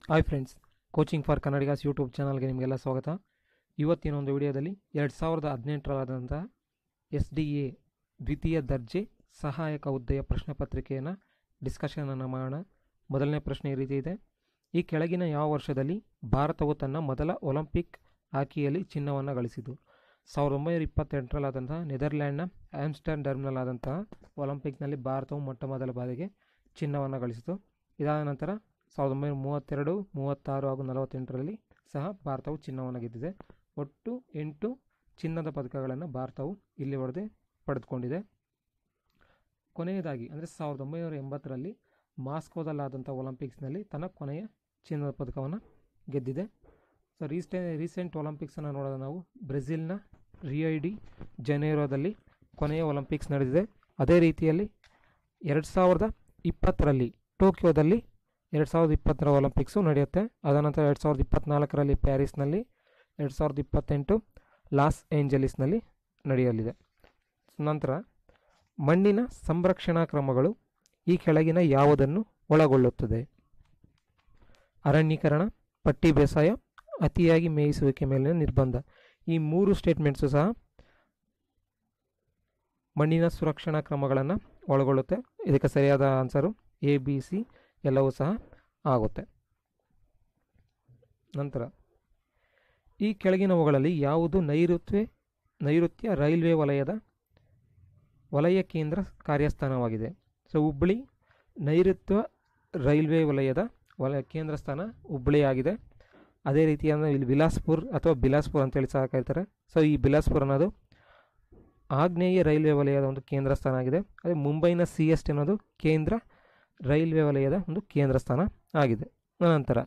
hi friends coaching for Kannadigas YouTube ಚಾನಲ್ಗೆ ನಿಮಗೆಲ್ಲ ಸ್ವಾಗತ ಇವತ್ತಿನ ಒಂದು ವಿಡಿಯೋದಲ್ಲಿ ಎರಡು ಸಾವಿರದ ಹದಿನೆಂಟರಾದಂಥ ಎಸ್ ಡಿ ಎ ದ್ವಿತೀಯ ದರ್ಜೆ ಸಹಾಯಕ ಹುದ್ದೆಯ ಪ್ರಶ್ನೆ ಪತ್ರಿಕೆಯನ್ನು ಡಿಸ್ಕಷನನ್ನು ಮಾಡೋಣ ಮೊದಲನೇ ಪ್ರಶ್ನೆ ಈ ರೀತಿ ಇದೆ ಈ ಕೆಳಗಿನ ಯಾವ ವರ್ಷದಲ್ಲಿ ಭಾರತವು ತನ್ನ ಮೊದಲ ಒಲಿಂಪಿಕ್ ಹಾಕಿಯಲ್ಲಿ ಚಿನ್ನವನ್ನು ಗಳಿಸಿತು ಸಾವಿರದ ಒಂಬೈನೂರ ಇಪ್ಪತ್ತೆಂಟರಲ್ಲಾದಂತಹ ನೆದರ್ಲ್ಯಾಂಡ್ನ ಆಮ್ಸ್ಟರ್ಡಮ್ನಲ್ಲಾದಂತಹ ಒಲಿಂಪಿಕ್ನಲ್ಲಿ ಭಾರತವು ಮೊಟ್ಟ ಮೊದಲ ಬಾರಿಗೆ ಚಿನ್ನವನ್ನು ಗಳಿಸಿತು ಇದಾದ ನಂತರ ಸಾವಿರದ ಒಂಬೈನೂರ ಮೂವತ್ತೆರಡು ಮೂವತ್ತಾರು ಹಾಗೂ ನಲವತ್ತೆಂಟರಲ್ಲಿ ಸಹ ಭಾರತವು ಚಿನ್ನವನ್ನು ಗೆದ್ದಿದೆ ಒಟ್ಟು ಎಂಟು ಚಿನ್ನದ ಪದಕಗಳನ್ನು ಭಾರತವು ಇಲ್ಲಿವರೆಗೆ ಪಡೆದುಕೊಂಡಿದೆ ಕೊನೆಯದಾಗಿ ಅಂದರೆ ಸಾವಿರದ ಒಂಬೈನೂರ ಎಂಬತ್ತರಲ್ಲಿ ಮಾಸ್ಕೋದಲ್ಲಾದಂಥ ಒಲಿಂಪಿಕ್ಸ್ನಲ್ಲಿ ತನ್ನ ಕೊನೆಯ ಚಿನ್ನದ ಪದಕವನ್ನು ಗೆದ್ದಿದೆ ಸೊ ರೀಸ್ಟೆ ರೀಸೆಂಟ್ ಒಲಿಂಪಿಕ್ಸನ್ನು ನೋಡೋದು ನಾವು ಬ್ರೆಜಿಲ್ನ ರಿಯೋಡಿ ಜನೇರೋದಲ್ಲಿ ಕೊನೆಯ ಒಲಿಂಪಿಕ್ಸ್ ನಡೆದಿದೆ ಅದೇ ರೀತಿಯಲ್ಲಿ ಎರಡು ಸಾವಿರದ ಇಪ್ಪತ್ತರಲ್ಲಿ ಟೋಕಿಯೋದಲ್ಲಿ ಎರಡು ಸಾವಿರದ ಇಪ್ಪತ್ತರ ಒಲಿಂಪಿಕ್ಸು ನಡೆಯುತ್ತೆ ಅದನಂತರ ಎರಡು ಸಾವಿರದ ಇಪ್ಪತ್ತ್ನಾಲ್ಕರಲ್ಲಿ ಪ್ಯಾರಿಸ್ನಲ್ಲಿ ಎರಡು ಸಾವಿರದ ಇಪ್ಪತ್ತೆಂಟು ಲಾಸ್ ಏಂಜಲೀಸ್ನಲ್ಲಿ ನಡೆಯಲಿದೆ ನಂತರ ಮಣ್ಣಿನ ಸಂರಕ್ಷಣಾ ಕ್ರಮಗಳು ಈ ಕೆಳಗಿನ ಯಾವುದನ್ನು ಒಳಗೊಳ್ಳುತ್ತದೆ ಅರಣ್ಯೀಕರಣ ಪಟ್ಟಿ ಬೇಸಾಯ ಅತಿಯಾಗಿ ಮೇಯಿಸುವಿಕೆ ಮೇಲಿನ ನಿರ್ಬಂಧ ಈ ಮೂರು ಸ್ಟೇಟ್ಮೆಂಟ್ಸು ಸಹ ಮಣ್ಣಿನ ಸುರಕ್ಷಣಾ ಕ್ರಮಗಳನ್ನು ಒಳಗೊಳ್ಳುತ್ತೆ ಇದಕ್ಕೆ ಸರಿಯಾದ ಆನ್ಸರು ಎ ಬಿ ಸಿ ಎಲ್ಲವೂ ಸಹ ಆಗುತ್ತೆ ನಂತರ ಈ ಕೆಳಗಿನವುಗಳಲ್ಲಿ ಯಾವುದು ನೈಋತ್ಯ ನೈಋತ್ಯ ರೈಲ್ವೆ ವಲಯದ ವಲಯ ಕೇಂದ್ರ ಕಾರ್ಯಸ್ಥಾನವಾಗಿದೆ ಸೊ ಹುಬ್ಬಳ್ಳಿ ನೈಋತ್ಯ ರೈಲ್ವೆ ವಲಯದ ವಲಯ ಕೇಂದ್ರ ಸ್ಥಾನ ಹುಬ್ಬಳ್ಳಿ ಆಗಿದೆ ಅದೇ ರೀತಿಯಾದ ಇಲ್ಲಿ ಬಿಲಾಸ್ಪುರ್ ಅಥವಾ ಬಿಲಾಸ್ಪುರ್ ಅಂತೇಳಿ ಸಹ ಕರೀತಾರೆ ಸೊ ಈ ಬಿಲಾಸ್ಪುರ್ ಅನ್ನೋದು ಆಗ್ನೇಯ ರೈಲ್ವೆ ವಲಯದ ಒಂದು ಕೇಂದ್ರ ಸ್ಥಾನ ಆಗಿದೆ ಅದೇ ಮುಂಬೈನ ಸಿ ಎಸ್ ಟಿ ಅನ್ನೋದು ಕೇಂದ್ರ ರೈಲ್ವೆ ವಲಯದ ಒಂದು ಕೇಂದ್ರ ಸ್ಥಾನ ಆಗಿದೆ ನಂತರ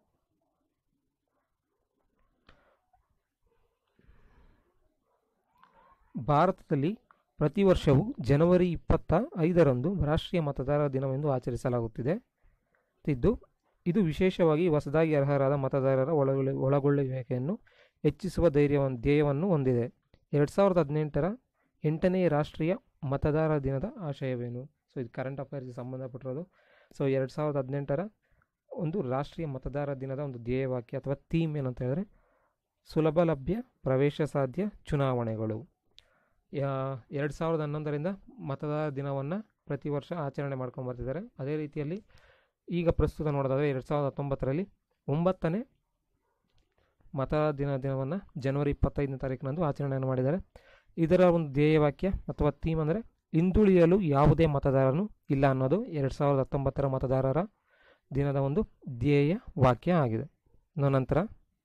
ಭಾರತದಲ್ಲಿ ಪ್ರತಿ ವರ್ಷವೂ ಜನವರಿ ಇಪ್ಪತ್ತ ಐದರಂದು ರಾಷ್ಟ್ರೀಯ ಮತದಾರರ ದಿನವೆಂದು ಆಚರಿಸಲಾಗುತ್ತಿದೆ ಇದ್ದು ಇದು ವಿಶೇಷವಾಗಿ ಹೊಸದಾಗಿ ಅರ್ಹರಾದ ಮತದಾರರ ಒಳಗೊಳ್ಳ ಒಳಗೊಳ್ಳುವಿಕೆಯನ್ನು ಹೆಚ್ಚಿಸುವ ಧೈರ್ಯವನ್ನು ಧ್ಯೇಯವನ್ನು ಹೊಂದಿದೆ ಎರಡು ಸಾವಿರದ ಹದಿನೆಂಟರ ಎಂಟನೇ ರಾಷ್ಟ್ರೀಯ ಮತದಾರ ದಿನದ ಆಶಯವೇನು ಸೊ ಇದು ಕರೆಂಟ್ ಅಫೇರ್ಸ್ಗೆ ಸಂಬಂಧಪಟ್ಟಿರೋದು ಸೊ ಎರಡು ಸಾವಿರದ ಹದಿನೆಂಟರ ಒಂದು ರಾಷ್ಟ್ರೀಯ ಮತದಾರ ದಿನದ ಒಂದು ಧ್ಯೇಯವಾಕ್ಯ ಅಥವಾ ಥೀಮ್ ಏನಂತ ಹೇಳಿದ್ರೆ ಸುಲಭ ಲಭ್ಯ ಪ್ರವೇಶ ಸಾಧ್ಯ ಚುನಾವಣೆಗಳು ಎರಡು ಸಾವಿರದ ಹನ್ನೊಂದರಿಂದ ಮತದಾರ ದಿನವನ್ನು ಪ್ರತಿ ವರ್ಷ ಆಚರಣೆ ಮಾಡ್ಕೊಂಡು ಬರ್ತಿದ್ದಾರೆ ಅದೇ ರೀತಿಯಲ್ಲಿ ಈಗ ಪ್ರಸ್ತುತ ನೋಡೋದಾದರೆ ಎರಡು ಸಾವಿರದ ಹತ್ತೊಂಬತ್ತರಲ್ಲಿ ಒಂಬತ್ತನೇ ಮತದಾರ ದಿನ ದಿನವನ್ನು ಜನವರಿ ಇಪ್ಪತ್ತೈದನೇ ತಾರೀಕಿನಂದು ಆಚರಣೆಯನ್ನು ಮಾಡಿದ್ದಾರೆ ಇದರ ಒಂದು ಧ್ಯೇಯವಾಕ್ಯ ಅಥವಾ ಥೀಮ್ ಅಂದರೆ ಹಿಂದುಳಿಯಲು ಯಾವುದೇ ಮತದಾರನು ಇಲ್ಲ ಅನ್ನೋದು ಎರಡು ಸಾವಿರದ ಹತ್ತೊಂಬತ್ತರ ಮತದಾರರ ದಿನದ ಒಂದು ಧ್ಯೇಯ ವಾಕ್ಯ ಆಗಿದೆ ನಂತರ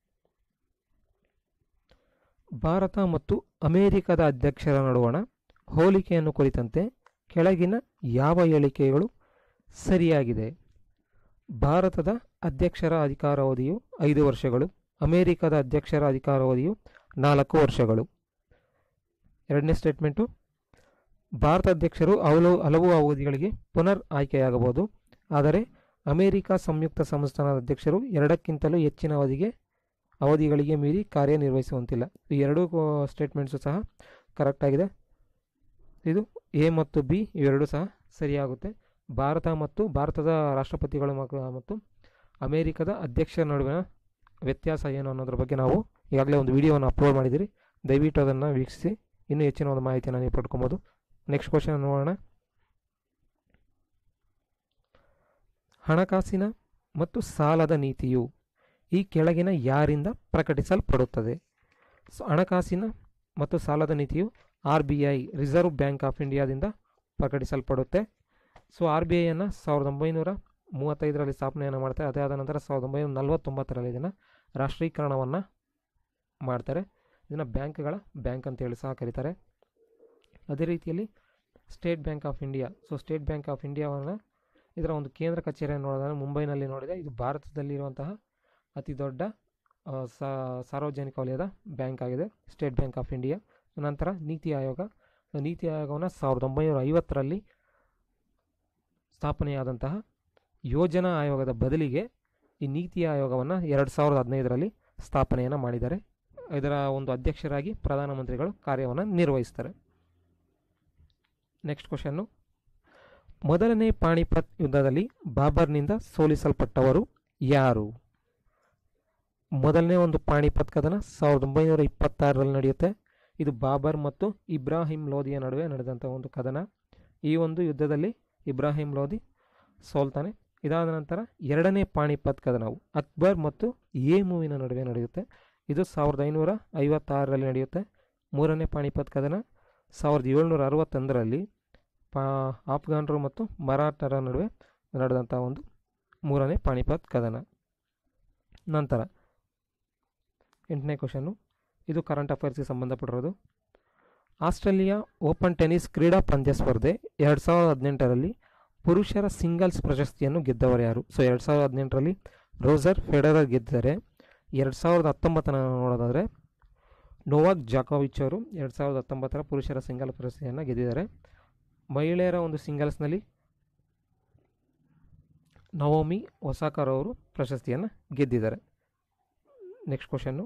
ಭಾರತ ಮತ್ತು ಅಮೆರಿಕದ ಅಧ್ಯಕ್ಷರ ನಡುವಣ ಹೋಲಿಕೆಯನ್ನು ಕುರಿತಂತೆ ಕೆಳಗಿನ ಯಾವ ಹೇಳಿಕೆಗಳು ಸರಿಯಾಗಿದೆ ಭಾರತದ ಅಧ್ಯಕ್ಷರ ಅಧಿಕಾರಾವಧಿಯು ಐದು ವರ್ಷಗಳು ಅಮೆರಿಕದ ಅಧ್ಯಕ್ಷರ ಅಧಿಕಾರಾವಧಿಯು ನಾಲ್ಕು ವರ್ಷಗಳು ಎರಡನೇ ಸ್ಟೇಟ್ಮೆಂಟು ಭಾರತ ಅಧ್ಯಕ್ಷರು ಹಲವು ಹಲವು ಅವಧಿಗಳಿಗೆ ಪುನರ್ ಆಯ್ಕೆಯಾಗಬಹುದು ಆದರೆ ಅಮೆರಿಕ ಸಂಯುಕ್ತ ಸಂಸ್ಥಾನದ ಅಧ್ಯಕ್ಷರು ಎರಡಕ್ಕಿಂತಲೂ ಹೆಚ್ಚಿನ ಅವಧಿಗೆ ಅವಧಿಗಳಿಗೆ ಮೀರಿ ಕಾರ್ಯನಿರ್ವಹಿಸುವಂತಿಲ್ಲ ಈ ಎರಡೂ ಸ್ಟೇಟ್ಮೆಂಟ್ಸು ಸಹ ಕರೆಕ್ಟಾಗಿದೆ ಇದು ಎ ಮತ್ತು ಬಿ ಇವೆರಡೂ ಸಹ ಸರಿಯಾಗುತ್ತೆ ಭಾರತ ಮತ್ತು ಭಾರತದ ರಾಷ್ಟ್ರಪತಿಗಳು ಮತ್ತು ಅಮೇರಿಕದ ಅಧ್ಯಕ್ಷರ ನಡುವಿನ ವ್ಯತ್ಯಾಸ ಏನು ಅನ್ನೋದ್ರ ಬಗ್ಗೆ ನಾವು ಈಗಾಗಲೇ ಒಂದು ವಿಡಿಯೋವನ್ನು ಅಪ್ಲೋಡ್ ಮಾಡಿದ್ದೀರಿ ದಯವಿಟ್ಟು ಅದನ್ನು ವೀಕ್ಷಿಸಿ ಇನ್ನೂ ಹೆಚ್ಚಿನ ಒಂದು ಮಾಹಿತಿಯನ್ನು ನೀವು ಪಡ್ಕೊಬೋದು ನೆಕ್ಸ್ಟ್ ಕ್ವಶನ್ ನೋಡೋಣ ಹಣಕಾಸಿನ ಮತ್ತು ಸಾಲದ ನೀತಿಯು ಈ ಕೆಳಗಿನ ಯಾರಿಂದ ಪ್ರಕಟಿಸಲ್ಪಡುತ್ತದೆ ಸೊ ಹಣಕಾಸಿನ ಮತ್ತು ಸಾಲದ ನೀತಿಯು R B I Reserve Bank of ಇಂಡಿಯಾದಿಂದ ಪ್ರಕಟಿಸಲ್ಪಡುತ್ತೆ ಸೊ ಆರ್ ಬಿ ಐಯನ್ನು ಸಾವಿರದ ಒಂಬೈನೂರ ಮೂವತ್ತೈದರಲ್ಲಿ ಸ್ಥಾಪನೆಯನ್ನು ಮಾಡ್ತಾರೆ ಅದೇ ಆದ ನಂತರ ಸಾವಿರದ ಒಂಬೈನೂರ ನಲವತ್ತೊಂಬತ್ತರಲ್ಲಿ ಇದನ್ನು ರಾಷ್ಟ್ರೀಕರಣವನ್ನು ಮಾಡ್ತಾರೆ ಇದನ್ನು ಬ್ಯಾಂಕ್ಗಳ ಬ್ಯಾಂಕ್ ಅಂತೇಳಿ ಸಹ ಕರೀತಾರೆ ಅದೇ ರೀತಿಯಲ್ಲಿ State Bank of India so State Bank of ಇಂಡಿಯಾವನ್ನು ಇದರ ಒಂದು ಕೇಂದ್ರ ಕಚೇರಿಯನ್ನು ನೋಡಿದ್ರೆ ಮುಂಬೈನಲ್ಲಿ ನೋಡಿದೆ ಇದು ಭಾರತದಲ್ಲಿರುವಂತಹ ಅತಿ ದೊಡ್ಡ ಸಾರ್ವಜನಿಕ ವಲಯದ ಬ್ಯಾಂಕ್ ಆಗಿದೆ ಸ್ಟೇಟ್ ಬ್ಯಾಂಕ್ ಆಫ್ ಇಂಡಿಯಾ ನಂತರ ನೀತಿ ಆಯೋಗ ನೀತಿ ಆಯೋಗವನ್ನು ಸಾವಿರದ ಒಂಬೈನೂರ ಐವತ್ತರಲ್ಲಿ ಸ್ಥಾಪನೆಯಾದಂತಹ ಯೋಜನಾ ಆಯೋಗದ ಬದಲಿಗೆ ಈ ನೀತಿ ಆಯೋಗವನ್ನು ಎರಡು ಸಾವಿರದ ಹದಿನೈದರಲ್ಲಿ ಸ್ಥಾಪನೆಯನ್ನು ಮಾಡಿದ್ದಾರೆ ಇದರ ಒಂದು ಅಧ್ಯಕ್ಷರಾಗಿ ಪ್ರಧಾನಮಂತ್ರಿಗಳು ಕಾರ್ಯವನ್ನು ನಿರ್ವಹಿಸ್ತಾರೆ ನೆಕ್ಸ್ಟ್ ಕ್ವಶನ್ನು ಮೊದಲನೇ ಪಾಣಿಪತ್ ಯುದ್ಧದಲ್ಲಿ ಬಾಬರ್ನಿಂದ ಸೋಲಿಸಲ್ಪಟ್ಟವರು ಯಾರು ಮೊದಲನೇ ಒಂದು ಪಾಣಿಪತ್ ಕದನ ಸಾವಿರದ ಒಂಬೈನೂರ ಇಪ್ಪತ್ತಾರರಲ್ಲಿ ನಡೆಯುತ್ತೆ ಇದು ಬಾಬರ್ ಮತ್ತು ಇಬ್ರಾಹಿಂ ಲೋಧಿಯ ನಡುವೆ ನಡೆದಂಥ ಒಂದು ಕದನ ಈ ಒಂದು ಯುದ್ಧದಲ್ಲಿ ಇಬ್ರಾಹಿಂ ಲೋಧಿ ಸೋಲ್ತಾನೆ ಇದಾದ ನಂತರ ಎರಡನೇ ಪಾಣಿಪತ್ ಕದನವು ಅಕ್ಬರ್ ಮತ್ತು ಏಮುವಿನ ನಡುವೆ ನಡೆಯುತ್ತೆ ಇದು ಸಾವಿರದ ಐನೂರ ಐವತ್ತಾರರಲ್ಲಿ ನಡೆಯುತ್ತೆ ಮೂರನೇ ಪಾಣಿಪತ್ ಕದನ ಸಾವಿರದ ಏಳ್ನೂರ ಅರವತ್ತೊಂದರಲ್ಲಿ ಪಾ ಆಫ್ಘಾನರು ಮತ್ತು ಮರಾಠರ ನಡುವೆ ನಡೆದಂಥ ಒಂದು ಮೂರನೇ ಪಾಣಿಪತ್ ಕದನ ನಂತರ ಎಂಟನೇ ಕ್ವಶನ್ನು ಇದು ಕರೆಂಟ್ ಅಫೇರ್ಸ್ಗೆ ಸಂಬಂಧಪಟ್ಟಿರೋದು ಆಸ್ಟ್ರೇಲಿಯಾ ಓಪನ್ ಟೆನ್ನಿಸ್ ಕ್ರೀಡಾ ಪಂದ್ಯ ಸ್ಪರ್ಧೆ ಎರಡು ಸಾವಿರದ ಹದಿನೆಂಟರಲ್ಲಿ ಪುರುಷರ ಸಿಂಗಲ್ಸ್ ಪ್ರಶಸ್ತಿಯನ್ನು ಗೆದ್ದವರು ಯಾರು ಸೊ ಎರಡು ಸಾವಿರದ ಹದಿನೆಂಟರಲ್ಲಿ ರೋಜರ್ ಫೆಡರರ್ ಗೆದ್ದಿದ್ದಾರೆ ಎರಡು ಸಾವಿರದ ಹತ್ತೊಂಬತ್ತನ ನೋಡೋದಾದರೆ ನೋವಾಕ್ ಜಾಕೋವಿಚ್ ಅವರು ಎರಡು ಸಾವಿರದ ಹತ್ತೊಂಬತ್ತರ ಪುರುಷರ ಸಿಂಗಲ್ ಪ್ರಶಸ್ತಿಯನ್ನು ಗೆದ್ದಿದ್ದಾರೆ ಮಹಿಳೆಯರ ಒಂದು ಸಿಂಗಲ್ಸ್ನಲ್ಲಿ ನವೋಮಿ ಒಸಾಕರ್ ಅವರು ಪ್ರಶಸ್ತಿಯನ್ನು ಗೆದ್ದಿದ್ದಾರೆ ನೆಕ್ಸ್ಟ್ ಕ್ವಶನ್ನು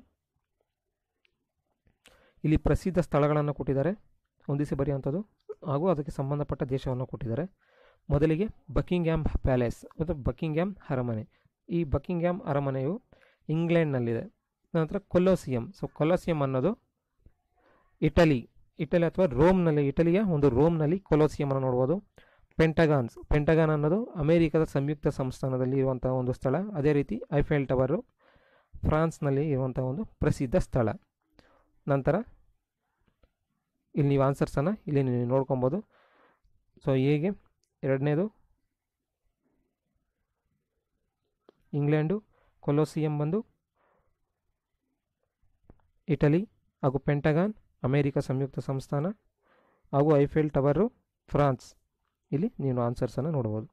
ಇಲ್ಲಿ ಪ್ರಸಿದ್ಧ ಸ್ಥಳಗಳನ್ನು ಕೊಟ್ಟಿದ್ದಾರೆ ಹೊಂದಿಸಿ ಬರೆಯುವಂಥದ್ದು ಹಾಗೂ ಅದಕ್ಕೆ ಸಂಬಂಧಪಟ್ಟ ದೇಶವನ್ನು ಕೊಟ್ಟಿದ್ದಾರೆ ಮೊದಲಿಗೆ ಬಕಿಂಗ್ಯಾಮ್ ಪ್ಯಾಲೇಸ್ ಮತ್ತು ಬಕಿಂಗ್ಯಾಮ್ ಅರಮನೆ ಈ ಬಕಿಂಗ್ಯಾಮ್ ಅರಮನೆಯು ಇಂಗ್ಲೆಂಡ್ನಲ್ಲಿದೆ ನಂತರ ಕೊಲೋಸಿಯಂ ಸೊ ಕೊಲೋಸಿಯಂ ಅನ್ನೋದು ಇಟಲಿ ಇಟಲಿ ಅಥವಾ ರೋಮ್ನಲ್ಲಿ ಇಟಲಿಯ ಒಂದು ರೋಮ್ನಲ್ಲಿ ಕೊಲೋಸಿಯಮನ್ನು ನೋಡ್ಬೋದು ಪೆಂಟಗಾನ್ಸ್ ಪೆಂಟಗಾನ್ ಅನ್ನೋದು ಅಮೆರಿಕದ ಸಂಯುಕ್ತ ಸಂಸ್ಥಾನದಲ್ಲಿ ಇರುವಂಥ ಒಂದು ಸ್ಥಳ ಅದೇ ರೀತಿ ಐಫೆಲ್ ಟವರು ಫ್ರಾನ್ಸ್ನಲ್ಲಿ ಇರುವಂಥ ಒಂದು ಪ್ರಸಿದ್ಧ ಸ್ಥಳ ನಂತರ ಇಲ್ಲಿ ನೀವು ಆನ್ಸರ್ಸನ್ನು ಇಲ್ಲಿ ನೀವು ನೋಡ್ಕೊಬೋದು ಸೊ ಹೇಗೆ ಎರಡನೇದು ಇಂಗ್ಲೆಂಡು ಕೊಲೋಸಿಯಂ ಬಂದು ಇಟಲಿ ಹಾಗೂ ಪೆಂಟಗಾನ್ ಅಮೇರಿಕ ಸಂಯುಕ್ತ ಸಂಸ್ಥಾನ ಹಾಗೂ ಐಫೆಲ್ ಟವರು ಫ್ರಾನ್ಸ್ ಇಲ್ಲಿ ನೀವು ಆನ್ಸರ್ಸನ್ನು ನೋಡ್ಬೋದು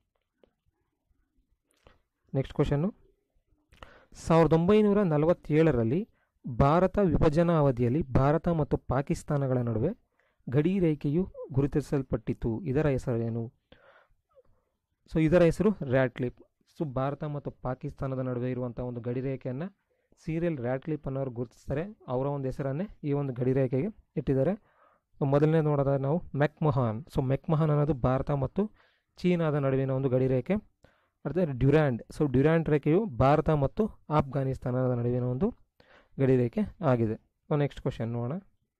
ನೆಕ್ಸ್ಟ್ ಕ್ವಶನ್ನು ಸಾವಿರದ ಒಂಬೈನೂರ ನಲವತ್ತೇಳರಲ್ಲಿ ಭಾರತ ವಿಭಜನಾ ಅವಧಿಯಲ್ಲಿ ಭಾರತ ಮತ್ತು ಪಾಕಿಸ್ತಾನಗಳ ನಡುವೆ ಗಡಿ ರೇಖೆಯು ಗುರುತಿಸಲ್ಪಟ್ಟಿತು ಇದರ ಹೆಸರೇನು ಸೊ ಇದರ ಹೆಸರು ರ್ಯಾಟ್ಲಿಪ್ ಸೊ ಭಾರತ ಮತ್ತು ಪಾಕಿಸ್ತಾನದ ನಡುವೆ ಇರುವಂಥ ಒಂದು ಗಡಿ ರೇಖೆಯನ್ನು ಸೀರಿಯಲ್ ರ್ಯಾಟ್ಲಿಪ್ ಅನ್ನೋರು ಗುರುತಿಸ್ತಾರೆ ಅವರ ಒಂದು ಹೆಸರನ್ನೇ ಈ ಒಂದು ಗಡಿ ರೇಖೆಗೆ ಇಟ್ಟಿದ್ದಾರೆ ಸೊ ಮೊದಲನೇ ನೋಡೋದಾದ್ರೆ ನಾವು ಮೆಕ್ಮಹಾನ್ ಸೊ ಮೆಕ್ಮಹಾನ್ ಅನ್ನೋದು ಭಾರತ ಮತ್ತು ಚೀನಾದ ನಡುವಿನ ಒಂದು ಗಡಿ ರೇಖೆ ಅದೇ ಡ್ಯುರ್ಯಾಂಡ್ ಸೊ ಡ್ಯುರ್ಯಾಂಡ್ ರೇಖೆಯು ಭಾರತ ಮತ್ತು ಆಫ್ಘಾನಿಸ್ತಾನದ ನಡುವಿನ ಒಂದು ಗಡಿ ರೇಖೆ ಆಗಿದೆ ಸೊ ನೆಕ್ಸ್ಟ್ ಕ್ವಶನ್ ನೋಡೋಣ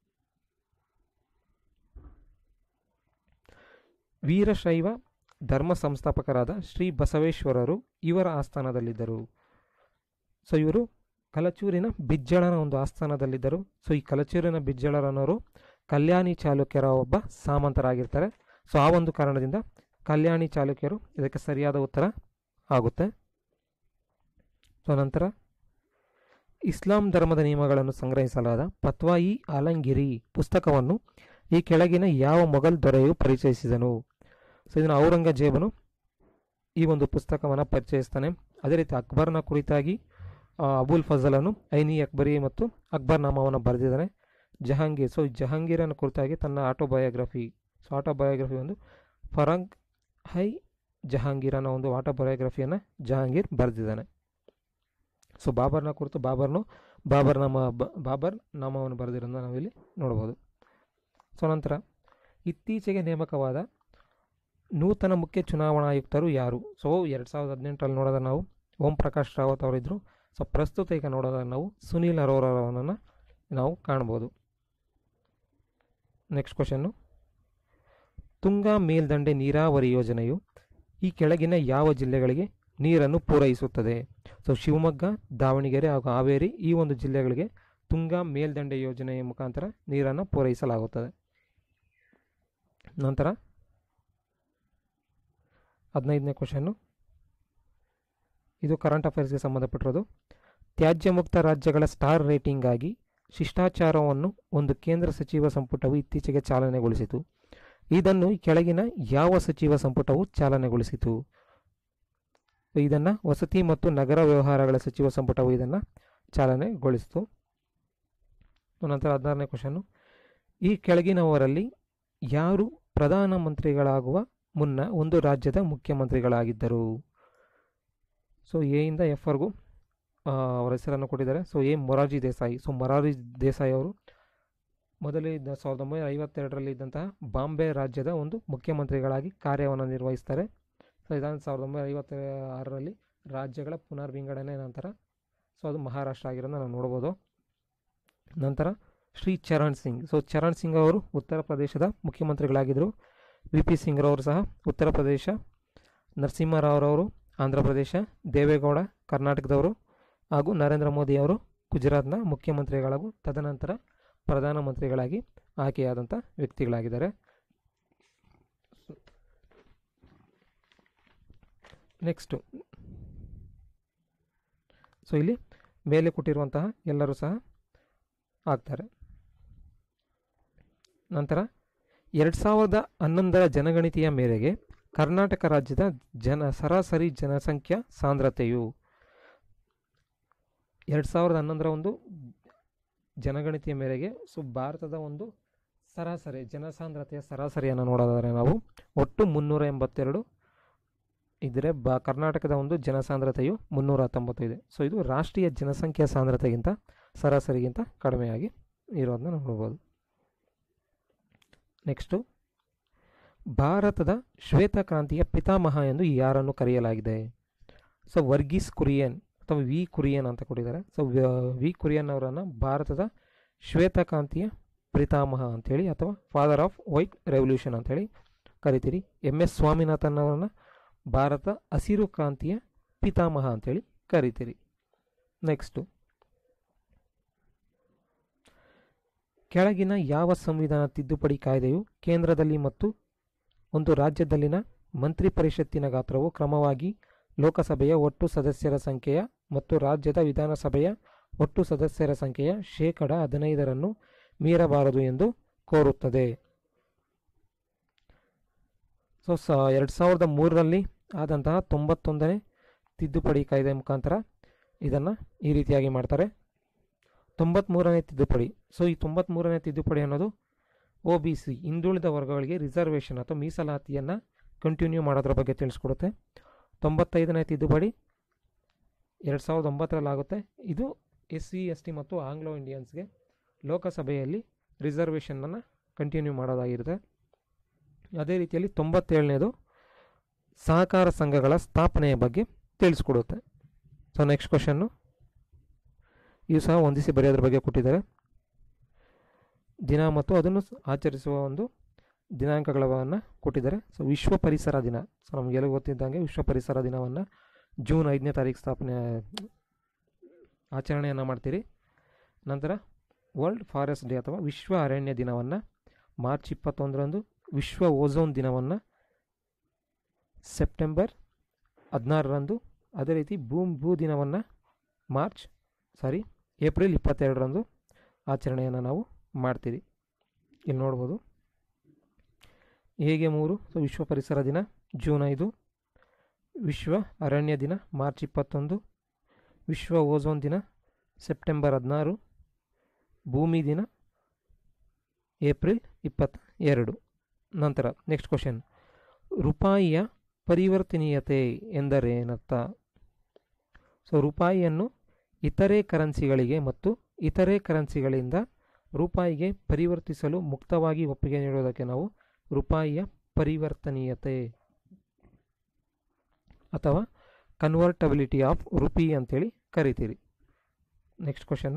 ವೀರಶೈವ ಧರ್ಮ ಸಂಸ್ಥಾಪಕರಾದ ಶ್ರೀ ಬಸವೇಶ್ವರರು ಇವರ ಆಸ್ಥಾನದಲ್ಲಿದ್ದರು ಸೊ ಇವರು ಕಲಚೂರಿನ ಬಿಜ್ಜಳನ ಒಂದು ಆಸ್ಥಾನದಲ್ಲಿದ್ದರು ಸೊ ಈ ಕಲಚೂರಿನ ಬಿಜ್ಜಳರನವರು ಕಲ್ಯಾಣಿ ಚಾಲುಕ್ಯರ ಒಬ್ಬ ಸಾಮಂತರಾಗಿರ್ತಾರೆ ಸೊ ಆ ಒಂದು ಕಾರಣದಿಂದ ಕಲ್ಯಾಣಿ ಚಾಲುಕ್ಯರು ಇದಕ್ಕೆ ಸರಿಯಾದ ಉತ್ತರ ಆಗುತ್ತೆ ಸೊ ನಂತರ ಇಸ್ಲಾಂ ಧರ್ಮದ ನಿಯಮಗಳನ್ನು ಸಂಗ್ರಹಿಸಲಾದ ಪತ್ವಾಯಿ ಆಲಂಗಿರಿ ಪುಸ್ತಕವನ್ನು ಈ ಕೆಳಗಿನ ಯಾವ ಮೊಘಲ್ ದೊರೆಯು ಪರಿಚಯಿಸಿದನು ಸೊ ಇದನ್ನು ಔರಂಗಜೇಬನು ಈ ಒಂದು ಪುಸ್ತಕವನ್ನು ಪರಿಚಯಿಸ್ತಾನೆ ಅದೇ ರೀತಿ ಅಕ್ಬರ್ನ ಕುರಿತಾಗಿ ಆ, ಅಬುಲ್ ಫಜಲನು ಐನಿ ಅಕ್ಬರಿ ಮತ್ತು ಅಕ್ಬರ್ ನಾಮವನ್ನು ಬರೆದಿದ್ದಾನೆ ಜಹಾಂಗೀರ್ ಸೊ ಜಹಾಂಗೀರನ ಕುರಿತಾಗಿ ತನ್ನ ಆಟೋಬಯೋಗ್ರಫಿ ಸೊ ಆಟೋಬಯೋಗ್ರಫಿ ಒಂದು ಫರಂಗ್ ಹೈ ಜಹಾಂಗೀರ್ ಅನ್ನೋ ಒಂದು ಆಟೋಬಯೋಗ್ರಫಿಯನ್ನು ಜಹಾಂಗೀರ್ ಬರೆದಿದ್ದಾನೆ ಸೊ ಬಾಬರ್ನ ಕುರಿತು ಬಾಬರ್ನು ಬಾಬರ್ ನಾಮ ಬ- ಬಾಬರ್ ನಾಮವನ್ನು ಬರೆದಿರೋದನ್ನ ನಾವಿಲ್ಲಿ ನೋಡ್ಬೋದು ಸೊ ನಂತರ ಇತ್ತೀಚೆಗೆ ನೇಮಕವಾದ ನೂತನ ಮುಖ್ಯ ಚುನಾವಣಾ ಆಯುಕ್ತರು ಯಾರು ಸೊ ಎರಡು ಸಾವಿರದ ಹದಿನೆಂಟರಲ್ಲಿ ನೋಡಿದ್ರೆ ನಾವು ಓಂ ಪ್ರಕಾಶ್ ರಾವತ್ ಅವರಿದ್ದರು ಸೊ ಪ್ರಸ್ತುತ ಈಗ ನೋಡೋದಾಗ ನಾವು ಸುನೀಲ್ ಅರೋರವರನ್ನು ನಾವು ಕಾಣ್ಬೋದು ನೆಕ್ಸ್ಟ್ ಕ್ವಶನ್ನು ತುಂಗಾ ಮೇಲ್ದಂಡೆ ನೀರಾವರಿ ಯೋಜನೆಯು ಈ ಕೆಳಗಿನ ಯಾವ ಜಿಲ್ಲೆಗಳಿಗೆ ನೀರನ್ನು ಪೂರೈಸುತ್ತದೆ ಸೊ ಶಿವಮೊಗ್ಗ ದಾವಣಗೆರೆ ಹಾಗೂ ಹಾವೇರಿ ಈ ಒಂದು ಜಿಲ್ಲೆಗಳಿಗೆ ತುಂಗಾ ಮೇಲ್ದಂಡೆ ಯೋಜನೆಯ ಮುಖಾಂತರ ನೀರನ್ನು ಪೂರೈಸಲಾಗುತ್ತದೆ ನಂತರ ಹದಿನೈದನೇ ಕ್ವಶನ್ನು ಇದು ಕರೆಂಟ್ ಅಫೇರ್ಸ್ಗೆ ಸಂಬಂಧಪಟ್ಟಿರೋದು ತ್ಯಾಜ್ಯ ಮುಕ್ತ ರಾಜ್ಯಗಳ ಸ್ಟಾರ್ ರೇಟಿಂಗಾಗಿ ಶಿಷ್ಟಾಚಾರವನ್ನು ಒಂದು ಕೇಂದ್ರ ಸಚಿವ ಸಂಪುಟವು ಇತ್ತೀಚೆಗೆ ಚಾಲನೆಗೊಳಿಸಿತು ಇದನ್ನು ಈ ಕೆಳಗಿನ ಯಾವ ಸಚಿವ ಸಂಪುಟವು ಚಾಲನೆಗೊಳಿಸಿತು ಇದನ್ನು ವಸತಿ ಮತ್ತು ನಗರ ವ್ಯವಹಾರಗಳ ಸಚಿವ ಸಂಪುಟವು ಇದನ್ನು ಚಾಲನೆಗೊಳಿಸಿತು ನಂತರ ಹದಿನಾರನೇ ಕ್ವಶನ್ನು ಈ ಕೆಳಗಿನವರಲ್ಲಿ ಯಾರು ಪ್ರಧಾನಮಂತ್ರಿಗಳಾಗುವ ಮುನ್ನ ಒಂದು ರಾಜ್ಯದ ಮುಖ್ಯಮಂತ್ರಿಗಳಾಗಿದ್ದರು ಸೊ ಎಯಿಂದ ಎಫ್ವರೆಗೂ ಅವರ ಹೆಸರನ್ನು ಕೊಟ್ಟಿದ್ದಾರೆ so A Morarji Desai so Morarji Desai ಅವರು ಮೊದಲು ಇದ್ದ ಸಾವಿರದ ಒಂಬೈನೂರ ಐವತ್ತೆರಡರಲ್ಲಿ ಇದ್ದಂತಹ ಬಾಂಬೆ ರಾಜ್ಯದ ಒಂದು ಮುಖ್ಯಮಂತ್ರಿಗಳಾಗಿ ಕಾರ್ಯವನ್ನು ನಿರ್ವಹಿಸ್ತಾರೆ ಸೊ ಇದಾದ ಸಾವಿರದ ಒಂಬೈನೂರ ಐವತ್ತ ಆರರಲ್ಲಿ ರಾಜ್ಯಗಳ ಪುನರ್ವಿಂಗಡಣೆ ನಂತರ ಸೊ ಅದು ಮಹಾರಾಷ್ಟ್ರ ಆಗಿರೋದನ್ನ ನಾವು ನೋಡ್ಬೋದು ನಂತರ ಶ್ರೀ ಚರಣ್ ಸಿಂಗ್ ಸೊ ಚರಣ್ ಸಿಂಗ್ ಅವರು ಉತ್ತರ ಪ್ರದೇಶದ ಮುಖ್ಯಮಂತ್ರಿಗಳಾಗಿದ್ದರು ವಿ ಪಿ ಸಿಂಗ್ರವರು ಸಹ ಉತ್ತರ ಪ್ರದೇಶ ನರಸಿಂಹರಾವ್ರವರು ಆಂಧ್ರ ಪ್ರದೇಶ ದೇವೇಗೌಡ ಕರ್ನಾಟಕದವರು ಹಾಗೂ ನರೇಂದ್ರ ಮೋದಿ ಅವರು ಗುಜರಾತ್ನ ಮುಖ್ಯಮಂತ್ರಿಗಳಾಗೂ ತದನಂತರ ಪ್ರಧಾನಮಂತ್ರಿಗಳಾಗಿ ಆಯ್ಕೆಯಾದಂಥ ವ್ಯಕ್ತಿಗಳಾಗಿದ್ದಾರೆ ನೆಕ್ಸ್ಟು ಸೊ ಇಲ್ಲಿ ಮೇಲೆ ಕೊಟ್ಟಿರುವಂತಹ ಎಲ್ಲರೂ ಸಹ ಆಗ್ತಾರೆ ನಂತರ ಎರಡು ಸಾವಿರದ ಹನ್ನೊಂದರ ಜನಗಣತಿಯ ಮೇರೆಗೆ ಕರ್ನಾಟಕ ರಾಜ್ಯದ ಜನ ಸರಾಸರಿ ಜನಸಂಖ್ಯಾ ಸಾಂದ್ರತೆಯು ಎರಡು ಸಾವಿರದ ಹನ್ನೊಂದರ ಒಂದು ಜನಗಣತಿಯ ಮೇರೆಗೆ ಸೊ ಭಾರತದ ಒಂದು ಸರಾಸರಿ ಜನಸಾಂದ್ರತೆಯ ಸರಾಸರಿಯನ್ನು ನೋಡೋದಾದರೆ ನಾವು ಒಟ್ಟು ಮುನ್ನೂರ ಎಂಬತ್ತೆರಡು ಇದ್ದರೆ ಬ ಕರ್ನಾಟಕದ ಒಂದು ಜನಸಾಂದ್ರತೆಯು ಮುನ್ನೂರ ಹತ್ತೊಂಬತ್ತು ಇದೆ ಸೊ ಇದು ರಾಷ್ಟ್ರೀಯ ಜನಸಂಖ್ಯಾ ಸಾಂದ್ರತೆಗಿಂತ ಸರಾಸರಿಗಿಂತ ಕಡಿಮೆಯಾಗಿ ಇರೋದನ್ನ ನೋಡ್ಬೋದು ನೆಕ್ಸ್ಟು ಭಾರತದ ಶ್ವೇತಕ್ರಾಂತಿಯ ಪಿತಾಮಹ ಎಂದು ಯಾರನ್ನು ಕರೆಯಲಾಗಿದೆ ಸೊ ವರ್ಗೀಸ್ ಕುರಿಯನ್ ಅಥವಾ ವಿ ಕುರಿಯನ್ ಅಂತ ಕೊಟ್ಟಿದ್ದಾರೆ ಸೊ ವಿ ಕುರಿಯನ್ ಅವರನ್ನು ಭಾರತದ ಶ್ವೇತಕ್ರಾಂತಿಯ ಪಿತಾಮಹ ಅಂಥೇಳಿ ಅಥವಾ ಫಾದರ್ ಆಫ್ ವೈಟ್ ರೆವಲ್ಯೂಷನ್ ಅಂಥೇಳಿ ಕರಿತೀರಿ ಎಮ್ ಎಸ್ ಸ್ವಾಮಿನಾಥನ್ ಅವರನ್ನು ಭಾರತ ಹಸಿರು ಕ್ರಾಂತಿಯ ಪಿತಾಮಹ ಅಂಥೇಳಿ ಕರಿತೀರಿ ನೆಕ್ಸ್ಟು ಕೆಳಗಿನ ಯಾವ ಸಂವಿಧಾನ ತಿದ್ದುಪಡಿ ಕಾಯ್ದೆಯು ಕೇಂದ್ರದಲ್ಲಿ ಮತ್ತು ಒಂದು ರಾಜ್ಯದಲ್ಲಿನ ಮಂತ್ರಿ ಪರಿಷತ್ತಿನ ಗಾತ್ರವು ಕ್ರಮವಾಗಿ ಲೋಕಸಭೆಯ ಒಟ್ಟು ಸದಸ್ಯರ ಸಂಖ್ಯೆಯ ಮತ್ತು ರಾಜ್ಯದ ವಿಧಾನಸಭೆಯ ಒಟ್ಟು ಸದಸ್ಯರ ಸಂಖ್ಯೆಯ ಶೇಕಡ ಹದಿನೈದರನ್ನು ಮೀರಬಾರದು ಎಂದು ಕೋರುತ್ತದೆ ಸೊ ಸ ಎರಡು ಸಾವಿರದ ಮೂರರಲ್ಲಿ ಆದಂತಹ ತೊಂಬತ್ತೊಂದನೇ ತಿದ್ದುಪಡಿ ಕಾಯ್ದೆ ಮುಖಾಂತರ ಇದನ್ನು ಈ ರೀತಿಯಾಗಿ ಮಾಡ್ತಾರೆ ತೊಂಬತ್ತ್ಮೂರನೇ ತಿದ್ದುಪಡಿ ಸೊ ಈ ತೊಂಬತ್ತ್ಮೂರನೇ ತಿದ್ದುಪಡಿ ಅನ್ನೋದು ಒ ಬಿ ಸಿ ಹಿಂದುಳಿದ ವರ್ಗಗಳಿಗೆ ರಿಸರ್ವೇಷನ್ ಅಥವಾ ಮೀಸಲಾತಿಯನ್ನು ಕಂಟಿನ್ಯೂ ಮಾಡೋದ್ರ ಬಗ್ಗೆ ತಿಳಿಸ್ಕೊಡುತ್ತೆ ತೊಂಬತ್ತೈದನೇ ತಿದ್ದುಪಡಿ ಎರಡು ಸಾವಿರದ ಒಂಬತ್ತರಲ್ಲಾಗುತ್ತೆ ಇದು ಎಸ್ ಸಿ ಎಸ್ ಟಿ ಮತ್ತು ಆಂಗ್ಲೋ ಇಂಡಿಯನ್ಸ್ಗೆ ಲೋಕಸಭೆಯಲ್ಲಿ ರಿಸರ್ವೇಷನನ್ನು ಕಂಟಿನ್ಯೂ ಮಾಡೋದಾಗಿರುತ್ತೆ ಅದೇ ರೀತಿಯಲ್ಲಿ ತೊಂಬತ್ತೇಳನೇದು ಸಹಕಾರ ಸಂಘಗಳ ಸ್ಥಾಪನೆಯ ಬಗ್ಗೆ ತಿಳಿಸ್ಕೊಡುತ್ತೆ ಸೊ ನೆಕ್ಸ್ಟ್ ಕ್ವಶನ್ನು ಇವು ಸಹ ಹೊಂದಿಸಿ ಬರೆಯೋದ್ರ ಬಗ್ಗೆ ಕೊಟ್ಟಿದ್ದಾರೆ ದಿನ ಮತ್ತು ಅದನ್ನು ಸ್- ಆಚರಿಸುವ ಒಂದು ದಿನಾಂಕಗಳನ್ನು ಕೊಟ್ಟಿದ್ದಾರೆ ಸೊ ವಿಶ್ವ ಪರಿಸರ ದಿನ ಸೊ ನಮಗೆಲ್ಲ ಗೊತ್ತಿದ್ದಂಗೆ ವಿಶ್ವ ಪರಿಸರ ದಿನವನ್ನು ಜೂನ್ ಐದನೇ ತಾರೀಕು ಸ್ಥಾಪನೆ ಆಚರಣೆಯನ್ನು ಮಾಡ್ತೀರಿ ನಂತರ ವರ್ಲ್ಡ್ ಫಾರೆಸ್ಟ್ ಡೇ ಅಥವಾ ವಿಶ್ವ ಅರಣ್ಯ ದಿನವನ್ನು ಮಾರ್ಚ್ ಇಪ್ಪತ್ತೊಂದರಂದು ವಿಶ್ವ ಓಝೋನ್ ದಿನವನ್ನು ಸೆಪ್ಟೆಂಬರ್ ಹದಿನಾರರಂದು ಅದೇ ರೀತಿ ಭೂಮ್ ಭೂ ದಿನವನ್ನು ಮಾರ್ಚ್ ಸಾರಿ ಏಪ್ರಿಲ್ ಇಪ್ಪತ್ತೆರಡರಂದು ಆಚರಣೆಯನ್ನು ನಾವು ಮಾಡ್ತೀರಿ ಇಲ್ಲಿ ನೋಡ್ಬೋದು ಹೇಗೆ ಮೂರು ಸೊ ವಿಶ್ವ ಪರಿಸರ ದಿನ ಜೂನ್ ಐದು ವಿಶ್ವ ಅರಣ್ಯ ದಿನ ಮಾರ್ಚ್ ಇಪ್ಪತ್ತೊಂದು ವಿಶ್ವ ಓಝೋನ್ ದಿನ ಸೆಪ್ಟೆಂಬರ್ ಹದಿನಾರು ಭೂಮಿ ದಿನ ಏಪ್ರಿಲ್ ಇಪ್ಪತ್ತ ಎರಡು ನಂತರ ನೆಕ್ಸ್ಟ್ ಕ್ವಶನ್ ರೂಪಾಯಿಯ ಪರಿವರ್ತನೀಯತೆ ಎಂದರೇನರ್ಥ ಸೊ ರೂಪಾಯಿಯನ್ನು ಇತರೆ ಕರೆನ್ಸಿಗಳಿಗೆ ಮತ್ತು ಇತರೆ ಕರೆನ್ಸಿಗಳಿಂದ ರೂಪಾಯಿಗೆ ಪರಿವರ್ತಿಸಲು ಮುಕ್ತವಾಗಿ ಒಪ್ಪಿಗೆ ನೀಡುವುದಕ್ಕೆ ನಾವು ರೂಪಾಯಿಯ ಪರಿವರ್ತನೀಯತೆ ಅಥವಾ ಕನ್ವರ್ಟಬಿಲಿಟಿ ಆಫ್ ರುಪಿ ಅಂತೇಳಿ ಕರಿತೀರಿ ನೆಕ್ಸ್ಟ್ ಕ್ವಶನ್ನು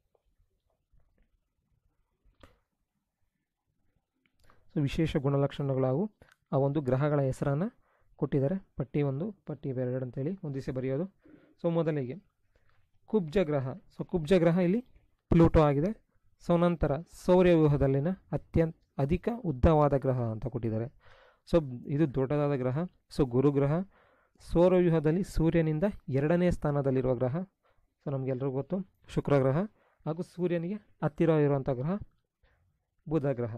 ಸೊ ವಿಶೇಷ ಗುಣಲಕ್ಷಣಗಳಾವು ಆ ಒಂದು ಗ್ರಹಗಳ ಹೆಸರನ್ನು ಕೊಟ್ಟಿದ್ದಾರೆ ಪಟ್ಟಿ ಒಂದು ಪಟ್ಟಿ ಎರಡು ಅಂತೇಳಿ ಹೊಂದಿಸಿ ಬರೆಯೋದು ಸೊ ಮೊದಲಿಗೆ ಕುಬ್ಜ ಗ್ರಹ ಸೊ ಕುಬ್ಜ ಗ್ರಹ ಇಲ್ಲಿ ಪ್ಲೂಟೋ ಆಗಿದೆ ಸೊ ನಂತರ ಸೌರ್ಯವ್ಯೂಹದಲ್ಲಿನ ಅತ್ಯಂತ ಅಧಿಕ ಉದ್ದವಾದ ಗ್ರಹ ಅಂತ ಕೊಟ್ಟಿದ್ದಾರೆ ಸೊ ಇದು ದೊಡ್ಡದಾದ ಗ್ರಹ ಸೊ ಗುರುಗ್ರಹ ಸೌರವ್ಯೂಹದಲ್ಲಿ ಸೂರ್ಯನಿಂದ ಎರಡನೇ ಸ್ಥಾನದಲ್ಲಿರುವ ಗ್ರಹ ಸೊ ನಮಗೆಲ್ಲರಿಗೂ ಗೊತ್ತು ಶುಕ್ರ ಗ್ರಹ ಹಾಗೂ ಸೂರ್ಯನಿಗೆ ಹತ್ತಿರ ಇರುವಂಥ ಗ್ರಹ ಬುಧ ಗ್ರಹ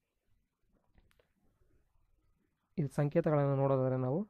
ಇದು ಸಂಕೇತಗಳನ್ನು ನೋಡೋದಾದರೆ ನಾವು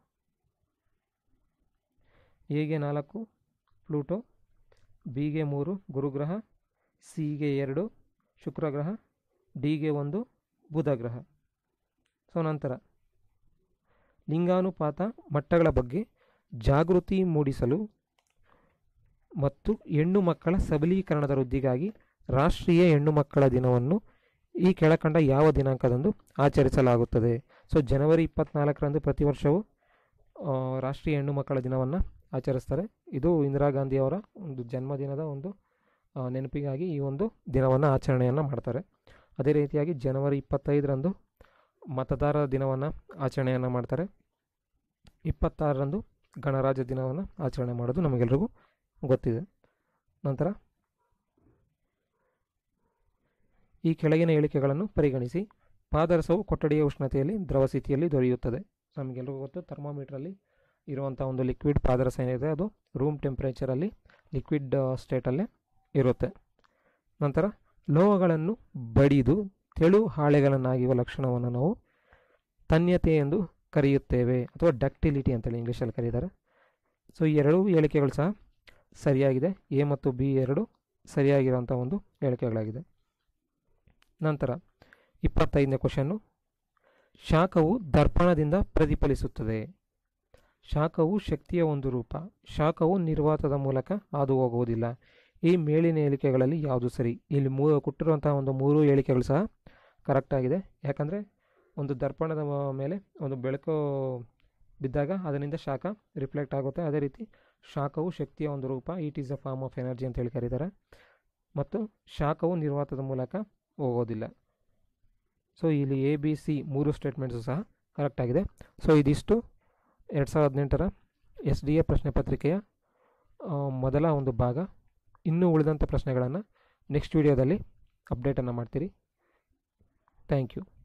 ಎಗೆ ನಾಲ್ಕು ಪ್ಲೂಟೋ ಬಿಗೆ ಮೂರು ಗುರುಗ್ರಹ ಸಿಗೆ ಎರಡು ಶುಕ್ರ ಗ್ರಹ ಡಿಗೆ ಒಂದು ಬುಧ ಗ್ರಹ ಸೊ ನಂತರ ಲಿಂಗಾನುಪಾತ ಮಟ್ಟಗಳ ಬಗ್ಗೆ ಜಾಗೃತಿ ಮೂಡಿಸಲು ಮತ್ತು ಹೆಣ್ಣು ಮಕ್ಕಳ ಸಬಲೀಕರಣದ ವೃದ್ಧಿಗಾಗಿ ರಾಷ್ಟ್ರೀಯ ಹೆಣ್ಣು ಮಕ್ಕಳ ದಿನವನ್ನು ಈ ಕೆಳಕಂಡ ಯಾವ ದಿನಾಂಕದಂದು ಆಚರಿಸಲಾಗುತ್ತದೆ ಸೊ ಜನವರಿ ಇಪ್ಪತ್ನಾಲ್ಕರಂದು ಪ್ರತಿ ವರ್ಷವೂ ಆ, ರಾಷ್ಟ್ರೀಯ ಹೆಣ್ಣು ಮಕ್ಕಳ ದಿನವನ್ನು ಆಚರಿಸ್ತಾರೆ ಇದು ಇಂದಿರಾ ಗಾಂಧಿಯವರ ಒಂದು ಜನ್ಮದಿನದ ಒಂದು ಆ, ನೆನಪಿಗಾಗಿ ಈ ಒಂದು ದಿನವನ್ನು ಆಚರಣೆಯನ್ನು ಮಾಡ್ತಾರೆ ಅದೇ ರೀತಿಯಾಗಿ ಜನವರಿ ಇಪ್ಪತ್ತೈದರಂದು ಮತದಾರರ ದಿನವನ್ನು ಆಚರಣೆಯನ್ನು ಮಾಡ್ತಾರೆ ಇಪ್ಪತ್ತಾರರಂದು ಗಣರಾಜ್ಯ ದಿನವನ್ನು ಆಚರಣೆ ಮಾಡೋದು ನಮಗೆಲ್ರಿಗೂ ಗೊತ್ತಿದೆ ನಂತರ ಈ ಕೆಳಗಿನ ಹೇಳಿಕೆಗಳನ್ನು ಪರಿಗಣಿಸಿ ಪಾದರಸವು ಕೊಠಡಿಯ ಉಷ್ಣತೆಯಲ್ಲಿ ದ್ರವ ಸ್ಥಿತಿಯಲ್ಲಿ ದೊರೆಯುತ್ತದೆ ನಮಗೆಲ್ರಿಗೂ ಗೊತ್ತು ಥರ್ಮಾಮೀಟ್ರಲ್ಲಿ ಇರುವಂಥ ಒಂದು ಲಿಕ್ವಿಡ್ ಪಾದರಸ ಏನಿದೆ ಅದು ರೂಮ್ ಟೆಂಪ್ರೇಚರಲ್ಲಿ ಲಿಕ್ವಿಡ್ ಸ್ಟೇಟಲ್ಲೇ ಇರುತ್ತೆ ನಂತರ ಲೋಹಗಳನ್ನು ಬಡಿದು ತೆಳು ಹಾಳೆಗಳನ್ನಾಗಿರುವ ಲಕ್ಷಣವನ್ನು ನಾವು ತನ್ಯತೆ ಎಂದು ಕರೆಯುತ್ತೇವೆ ಅಥವಾ ಡಕ್ಟಿಲಿಟಿ ಅಂತೇಳಿ ಇಂಗ್ಲೀಷಲ್ಲಿ ಕರೀತಾರೆ ಸೊ ಈ ಎರಡೂ ಹೇಳಿಕೆಗಳು ಸಹ ಸರಿಯಾಗಿದೆ ಎ ಮತ್ತು ಬಿ ಎರಡು ಸರಿಯಾಗಿರುವಂಥ ಒಂದು ಹೇಳಿಕೆಗಳಾಗಿದೆ ನಂತರ ಇಪ್ಪತ್ತೈದನೇ ಕ್ವಶನ್ನು ಶಾಖವು ದರ್ಪಣದಿಂದ ಪ್ರತಿಫಲಿಸುತ್ತದೆ ಶಾಖವು ಶಕ್ತಿಯ ಒಂದು ರೂಪ ಶಾಖವು ನಿರ್ವಾತದ ಮೂಲಕ ಹಾದು ಹೋಗುವುದಿಲ್ಲ ಈ ಮೇಲಿನ ಹೇಳಿಕೆಗಳಲ್ಲಿ ಯಾವುದು ಸರಿ ಇಲ್ಲಿ ಮೂ ಕೊಟ್ಟಿರುವಂತಹ ಒಂದು ಮೂರು ಹೇಳಿಕೆಗಳು ಸಹ ಕರೆಕ್ಟ್ ಆಗಿದೆ ಯಾಕಂದರೆ ಒಂದು ದರ್ಪಣದ ಮ- ಮೇಲೆ ಒಂದು ಬೆಳಕು ಬಿದ್ದಾಗ ಅದರಿಂದ ಶಾಖ ರಿಫ್ಲೆಕ್ಟ್ ಆಗುತ್ತೆ ಅದೇ ರೀತಿ ಶಾಖವು ಶಕ್ತಿಯ ಒಂದು ರೂಪ it is a form of energy ಅಂತ ಹೇಳಿ ಕರೀತಾರೆ ಮತ್ತು ಶಾಖವು ನಿರ್ವಾತದ ಮೂಲಕ ಹೋಗೋದಿಲ್ಲ ಸೊ ಇಲ್ಲಿ ಎ ಬಿ ಸಿ ಮೂರು ಸ್ಟೇಟ್ಮೆಂಟ್ಸು ಸಹ ಕರೆಕ್ಟ್ ಆಗಿದೆ ಸೊ ಇದಿಷ್ಟು ಎರಡು ಸಾವಿರದ ಹದಿನೆಂಟರ ಎಸ್ ಡಿ ಎ ಪ್ರಶ್ನೆ ಪತ್ರಿಕೆಯ ಆ, ಮೊದಲ ಒಂದು ಭಾಗ ಇನ್ನೂ ಉಳಿದಂಥ ಪ್ರಶ್ನೆಗಳನ್ನು ನೆಕ್ಸ್ಟ್ ವಿಡಿಯೋದಲ್ಲಿ ಅಪ್ಡೇಟನ್ನು ಮಾಡ್ತೀರಿ ಥ್ಯಾಂಕ್ ಯು